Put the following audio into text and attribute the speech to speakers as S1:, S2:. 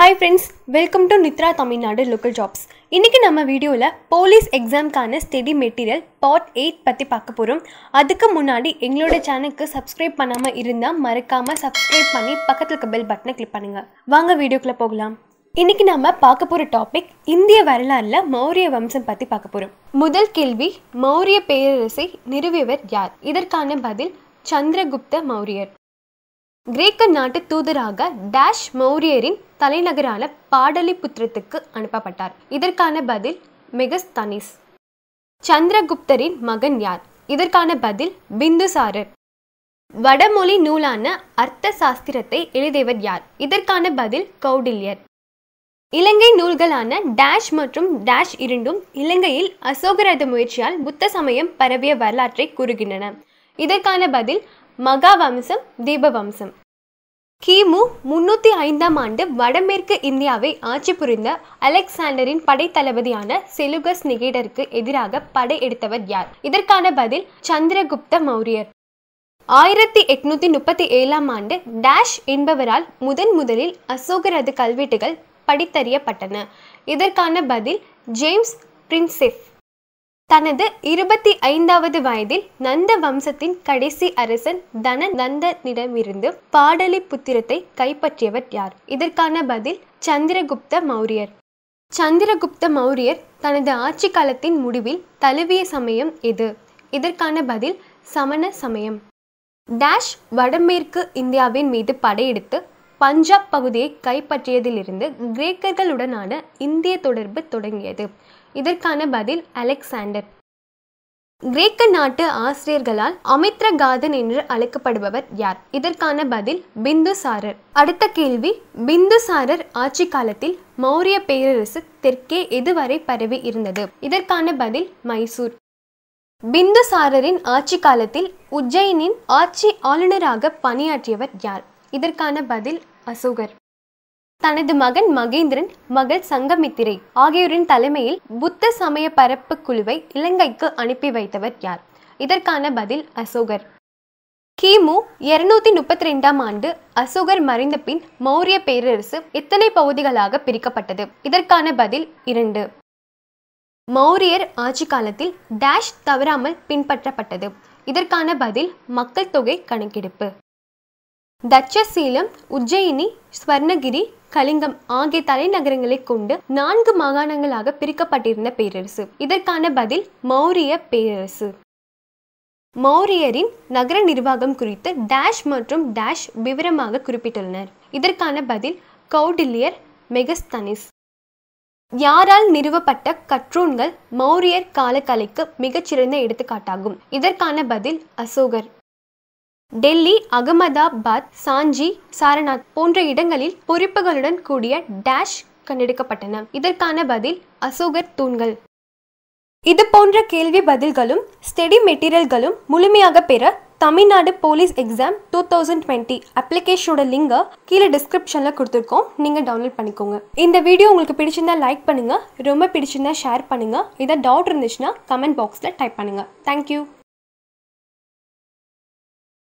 S1: hi friends welcome to Nithra Tamil Nadu local jobs இன்றைக்கி நம்ம வீடியோவில் போலீஸ் எக்ஸாம்க்கான ஸ்டடி மெட்டீரியல் பார்ட் எயிட் பற்றி பார்க்க போகிறோம் அதுக்கு முன்னாடி எங்களோட சேனலுக்கு சப்ஸ்கிரைப் பண்ணாமல் இருந்தால் மறக்காமல் சப்ஸ்கிரைப் பண்ணி பக்கத்தில் இருக்க பெல் பட்டனை கிளிக் பண்ணுங்கள் வாங்க வீடியோக்குள்ளே போகலாம் இன்னைக்கு நம்ம பார்க்க போகிற டாபிக் இந்திய வரலாறுல மௌரிய வம்சம் பற்றி பார்க்க போகிறோம் முதல் கேள்வி மௌரிய பேரரசை நிறுவியவர் யார் இதற்கான பதில் சந்திரகுப்த மௌரியர் கிரேக்க நாட்டு தூதராக டேஷ் மௌரியரின் தலைநகரான பாடலிபுத்திரத்துக்கு அனுப்பப்பட்டார் இதற்கான பதில் மெகஸ்தனிஸ் சந்திரகுப்தரின் மகன் யார் இதற்கான பதில் பிந்துசாரர் வடமொழி நூலான அர்த்த சாஸ்திரத்தை எழுதியவர் யார் இதற்கான பதில் கௌடில்யர் இலங்கை நூல்களான டேஷ் மற்றும் டேஷ் இரண்டும் இலங்கையில் அசோகரத முயற்சியால் புத்த சமயம் பரவிய வரலாற்றை கூறுகின்றன இதற்கான பதில் மகாவம்சம் தீபவம்சம் கிமு முன்னூத்தி ஐந்தாம் ஆண்டு வடமேற்கு இந்தியாவை ஆட்சி புரிந்த அலெக்சாண்டரின் படைத்தளபதியான செலுகஸ் நிகேடருக்கு எதிராக படை எடுத்தவர் யார் இதற்கான பதில் சந்திரகுப்த மௌரியர் ஆயிரத்தி எட்நூத்தி முப்பத்தி ஏழாம் ஆண்டு டேஷ் என்பவரால் முதன் முதலில் அசோகரது கல்வெட்டுகள் படித்தறியப்பட்டன இதற்கான பதில் ஜேம்ஸ் பிரின்செஃப் தனது இருபத்தி ஐந்தாவது வயதில் நந்த வம்சத்தின் கடைசி அரசன் தன நந்தனிடமிருந்து பாடலிபுத்திரத்தை கைப்பற்றியவர் யார் இதற்கான பதில் சந்திரகுப்த மௌரியர் சந்திரகுப்த மௌரியர் தனது ஆட்சி காலத்தின் முடிவில் தழுவிய சமயம் எது இதற்கான பதில் சமண சமயம் டேஷ் வடமேற்கு இந்தியாவின் மீது படையெடுத்து பஞ்சாப் பகுதியை கைப்பற்றியதிலிருந்து கிரேக்கர்களுடனான இந்திய தொடர்பு தொடங்கியது இதற்கான பதில் அலெக்சாண்டர் கிரேக்க நாட்டு ஆசிரியர்களால் அமித்ரகாதன் என்று அழைக்கப்படுபவர் யார் இதற்கான பதில் பிந்துசாரர் அடுத்த கேள்வி பிந்துசாரர் ஆட்சி காலத்தில் மௌரிய பேரரசு தெற்கே எதுவரை பரவி இருந்தது இதற்கான பதில் மைசூர் பிந்துசாரரின் ஆட்சி காலத்தில் உஜ்ஜயினின் ஆட்சி ஆளுநராக பணியாற்றியவர் யார் இதற்கான பதில் அசோகர் தனது மகன் மகேந்திரன் மகள் சங்கமித்திரை ஆகியோரின் தலைமையில் புத்த சமய பரப்பு குழுவை இலங்கைக்கு அனுப்பி வைத்தவர் யார் இதற்கான பதில் அசோகர் கிமு இருநூத்தி முப்பத்தி ரெண்டாம் ஆண்டு அசோகர் மறைந்த பின் மௌரிய பேரரசு எத்தனை பகுதிகளாக பிரிக்கப்பட்டது இதற்கான பதில் இரண்டு மௌரியர் ஆட்சி காலத்தில் டேஷ் தவறாமல் பின்பற்றப்பட்டது இதற்கான பதில் மக்கள் தொகை கணக்கெடுப்பு தட்சசீலம் உஜ்ஜயினி ஸ்வர்ணகிரி கலிங்கம் ஆகிய தலைநகரங்களை கொண்டு நான்கு மாகாணங்களாக பிரிக்கப்பட்டிருந்த பேரரசு இதற்கான பதில் மௌரிய பேரரசு மௌரியரின் நகர நிர்வாகம் குறித்து டேஷ் மற்றும் டேஷ் விவரமாக குறிப்பிட்டுள்ளனர் இதற்கான பதில் கௌடில்யர் மெகஸ்தனிஸ் யாரால் நிறுவப்பட்ட கற்றூன்கள் மௌரியர் காலக்கலைக்கு மிகச்சிறந்த எடுத்துக்காட்டாகும் இதற்கான பதில் அசோகர் டெல்லி அகமதாபாத் சாஞ்சி சாரநாத் போன்ற இடங்களில் பொறிப்புகளுடன் கூடிய டேஷ் கண்டெடுக்கப்பட்டன இதற்கான பதில் அசோகர் தூண்கள் இது போன்ற கேள்வி பதில்களும் ஸ்டடி மெட்டீரியல்களும் முழுமையாக பெற Tamil Nadu police exam two thousand twenty அப்ளிகேஷனோட லிங்கை கீழே டிஸ்கிரிப்ஷனில் கொடுத்துருக்கோம் நீங்கள் டவுன்லோட் பண்ணிக்கோங்க இந்த வீடியோ உங்களுக்கு பிடிச்சிருந்தா லைக் பண்ணுங்கள் ரொம்ப பிடிச்சிருந்தா ஷேர் பண்ணுங்கள் இதை டவுட் இருந்துச்சுன்னா கமெண்ட் பாக்ஸில் டைப் பண்ணுங்கள் தேங்க்யூ